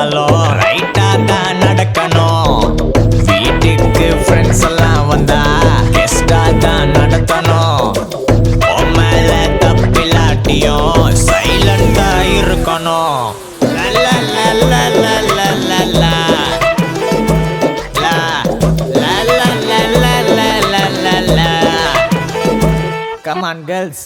வந்தாலும் ரைட்டா தான் நடக்கணும் வீட்டுக்கு ஃப்ரெண்ட்ஸ் எல்லாம் வந்தா கெஸ்டா தான் நடத்தணும் உன் மேல தப்பிலாட்டியும் சைலண்டா இருக்கணும் லா, லா, லா, லா, லா, லா, லா. லா, லா, லா, லா, லா, லா, லா, லா, லா. Come on, girls.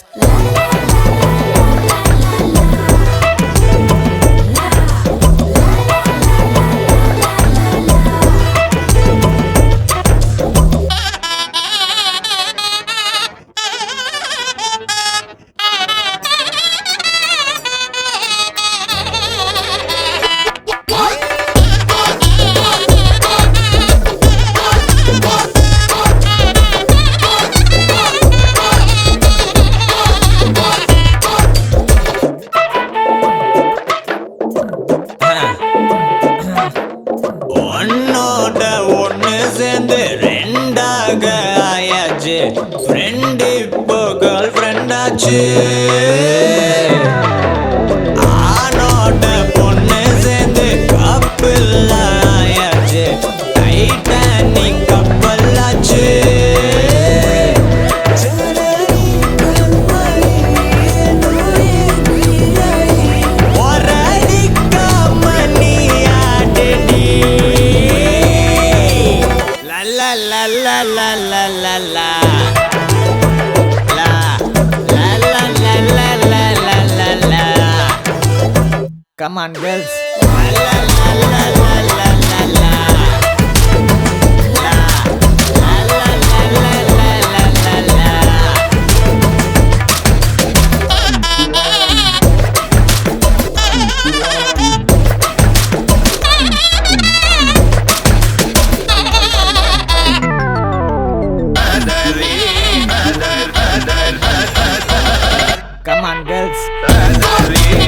ஒன்னோட ஒண்ணு சேர்ந்து ரெண்டாக ஆயாச்சு ஃப்ரெண்ட் இப்போ கேர்ள் ஃப்ரெண்டாச்சு ஆணோட பொண்ணு சேர்ந்து கப்பிள் ஆயாச்சு டைட்டானிக் கப்பலாச்சு ஒரடிக்காம நீ ஆடுடி. லா, லா, லா, லா, லா, லா, லா, லா. லா, லா, லா, லா, லா, லா, லா, லா, லா. Come on, girls. La, la, la, la, la, la, la, la. La, la, la, la, la, la, la, la, la. Come on, girls.